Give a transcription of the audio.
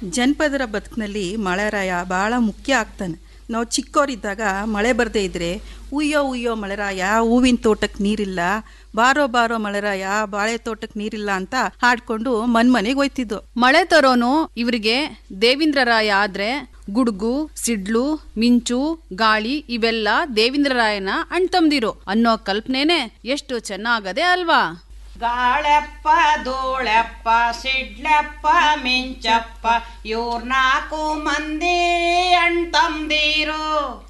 ಜನಪದರ ಬದುಕಿನಲ್ಲಿ ಮಳೆರಾಯ ಭಾಳ ಮುಖ್ಯ ಆಗ್ತಾನೆ ನಾವು ಚಿಕ್ಕವರಿದ್ದಾಗ ಮಳೆ ಬರದೇ ಇದ್ರೆ ಉಯ್ಯೋ ಉಯ್ಯೋ ಮಳೆರಾಯ ಹೂವಿನ ತೋಟಕ್ಕೆ ನೀರಿಲ್ಲ ಬಾರೋ ಬಾರೋ ಮಳೆರಾಯ ಬಾಳೆ ತೋಟಕ್ಕೆ ನೀರಿಲ್ಲ ಅಂತ ಹಾಡ್ಕೊಂಡು ಮನ್ ಮನೆಗೆ ಹೋಯ್ತಿದ್ದು ಮಳೆ ತರೋನು ಇವರಿಗೆ ದೇವೇಂದ್ರರಾಯ ಆದ್ರೆ ಗುಡುಗು ಸಿಡ್ಲು ಮಿಂಚು ಗಾಳಿ ಇವೆಲ್ಲ ದೇವೇಂದ್ರರಾಯನ ಅಣ್ತಂದಿರು ಅನ್ನೋ ಕಲ್ಪನೆನೆ ಎಷ್ಟು ಚೆನ್ನಾಗದೆ ಅಲ್ವಾ ಗಾಳೆಪ್ಪ ಧೂಳೆಪ್ಪ ಸಿಡ್ಲೆಪ್ಪ ಮಿಂಚಪ್ಪ ಇವ್ರ ನಾಲ್ಕು ಮಂದಿ ಅಣ್ತಂದಿರು